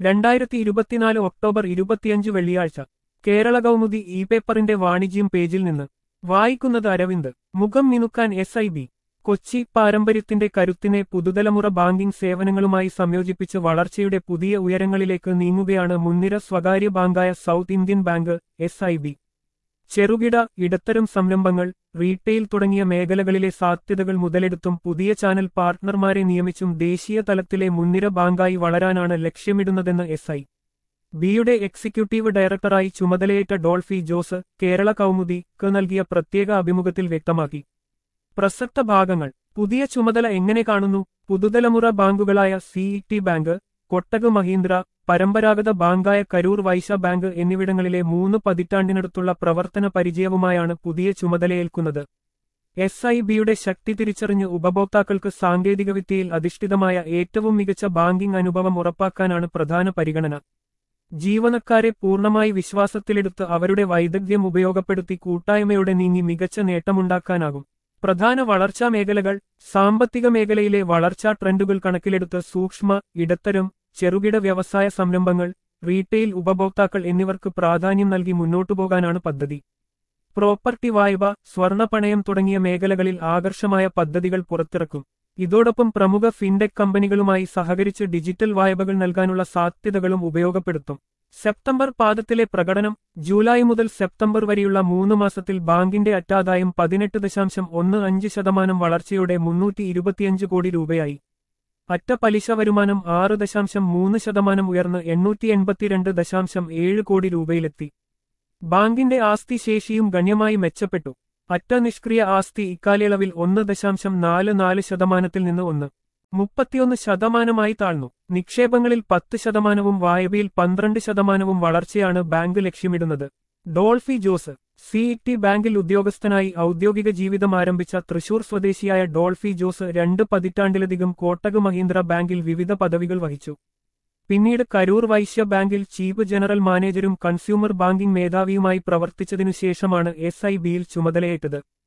രണ്ടായിരത്തി ഇരുപത്തിനാല് ഒക്ടോബർ ഇരുപത്തിയഞ്ച് വെള്ളിയാഴ്ച കേരള കൗമുദി ഇ പേപ്പറിന്റെ വാണിജ്യം പേജിൽ നിന്ന് വായിക്കുന്നത് അരവിന്ദ് മുഖം മിനുക്കാൻ എസ് ഐ ബി കൊച്ചി പാരമ്പര്യത്തിന്റെ കരുത്തിനെ പുതുതലമുറ ബാങ്കിംഗ് സേവനങ്ങളുമായി സംയോജിപ്പിച്ച് വളർച്ചയുടെ പുതിയ ഉയരങ്ങളിലേക്ക് നീങ്ങുകയാണ് മുൻനിര സ്വകാര്യ ബാങ്കായ South Indian Bank S I B ചെറുകിട ഇടത്തരം സംരംഭങ്ങൾ റീറ്റെയിൽ തുടങ്ങിയ മേഖലകളിലെ സാധ്യതകൾ മുതലെടുത്തും പുതിയ ചാനൽ പാർട്ട്ണർമാരെ നിയമിച്ചും ദേശീയ തലത്തിലെ മുൻനിര ബാങ്കായി വളരാനാണ് ലക്ഷ്യമിടുന്നതെന്ന് എസ് ഐ ബിയുടെ എക്സിക്യൂട്ടീവ് ഡയറക്ടറായി ചുമതലയേറ്റ ഡോൾഫി ജോസ് കേരള കൗമുദിക്ക് നൽകിയ പ്രത്യേക അഭിമുഖത്തിൽ വ്യക്തമാക്കി പ്രസക്ത ഭാഗങ്ങൾ പുതിയ ചുമതല എങ്ങനെ കാണുന്നു പുതുതലമുറ ബാങ്കുകളായ സിഇടി ബാങ്ക് കൊട്ടക് മഹീന്ദ്ര പരമ്പരാഗത ബാങ്കായ കരൂർ വൈശ്യ ബാങ്ക് എന്നിവിടങ്ങളിലെ മൂന്ന് പതിറ്റാണ്ടിനടുത്തുള്ള പ്രവർത്തന പരിചയവുമായാണ് പുതിയ ചുമതലയേൽക്കുന്നത് എസ് ഐ ബിയുടെ ശക്തി തിരിച്ചറിഞ്ഞ് ഉപഭോക്താക്കൾക്ക് സാങ്കേതികവിദ്യയിൽ അധിഷ്ഠിതമായ ഏറ്റവും മികച്ച ബാങ്കിംഗ് അനുഭവം ഉറപ്പാക്കാനാണ് പ്രധാന പരിഗണന ജീവനക്കാരെ പൂർണ്ണമായി വിശ്വാസത്തിലെടുത്ത് അവരുടെ വൈദഗ്ധ്യം ഉപയോഗപ്പെടുത്തി കൂട്ടായ്മയോടെ നീങ്ങി മികച്ച നേട്ടമുണ്ടാക്കാനാകും പ്രധാന വളർച്ചാ മേഖലകൾ സാമ്പത്തിക മേഖലയിലെ വളർച്ചാ ട്രെൻഡുകൾ കണക്കിലെടുത്ത് സൂക്ഷ്മ ഇടത്തരം ചെറുകിട വ്യവസായ സംരംഭങ്ങൾ റീറ്റെയിൽ ഉപഭോക്താക്കൾ എന്നിവർക്ക് പ്രാധാന്യം നൽകി മുന്നോട്ടു പോകാനാണ് പദ്ധതി പ്രോപ്പർട്ടി വായ്പ സ്വർണ്ണ പണയം തുടങ്ങിയ മേഖലകളിൽ ആകർഷമായ പദ്ധതികൾ പുറത്തിറക്കും ഇതോടൊപ്പം പ്രമുഖ ഫിൻടെക് കമ്പനികളുമായി സഹകരിച്ച് ഡിജിറ്റൽ വായ്പകൾ നൽകാനുള്ള സാധ്യതകളും ഉപയോഗപ്പെടുത്തും സെപ്റ്റംബർ പാദത്തിലെ പ്രകടനം ജൂലൈ മുതൽ സെപ്റ്റംബർ വരെയുള്ള മൂന്ന് മാസത്തിൽ ബാങ്കിന്റെ അറ്റാദായം പതിനെട്ട് ദശാംശം ഒന്ന് അഞ്ച് ശതമാനം വളർച്ചയോടെ മുന്നൂറ്റി ഇരുപത്തിയഞ്ച് കോടി രൂപയായി അറ്റ പലിശ വരുമാനം ആറ് ദശാംശം മൂന്ന് ശതമാനം ഉയർന്ന് എണ്ണൂറ്റി എൺപത്തിരണ്ട് ദശാംശം ഏഴ് കോടി രൂപയിലെത്തി ബാങ്കിന്റെ ആസ്തി ശേഷിയും ഗണ്യമായി മെച്ചപ്പെട്ടു അറ്റ നിഷ്ക്രിയ ആസ്തി ഇക്കാലയളവിൽ ഒന്ന് ദശാംശം നാല് നാല് ശതമാനത്തിൽ നിന്ന് ഒന്ന് മുപ്പത്തിയൊന്ന് ശതമാനമായി താഴ്ന്നു നിക്ഷേപങ്ങളിൽ പത്ത് ശതമാനവും വായ്പയിൽ പന്ത്രണ്ട് ശതമാനവും വളർച്ചയാണ് ബാങ്ക് ലക്ഷ്യമിടുന്നത് ഡോൾഫി ജോസ് സിഇടി ബാങ്കിൽ ഉദ്യോഗസ്ഥനായി ഔദ്യോഗിക ജീവിതം ആരംഭിച്ച തൃശൂർ സ്വദേശിയായ ഡോൾഫി ജോസ് രണ്ട് പതിറ്റാണ്ടിലധികം കോട്ടക് മഹീന്ദ്ര ബാങ്കിൽ വിവിധ പദവികൾ വഹിച്ചു പിന്നീട് കരൂർ വൈശ്യ ബാങ്കിൽ ചീഫ് ജനറൽ മാനേജരും കൺസ്യൂമർ ബാങ്കിംഗ് മേധാവിയുമായി പ്രവർത്തിച്ചതിനുശേഷമാണ് എസ് ഐ ബിയിൽ ചുമതലയേറ്റത്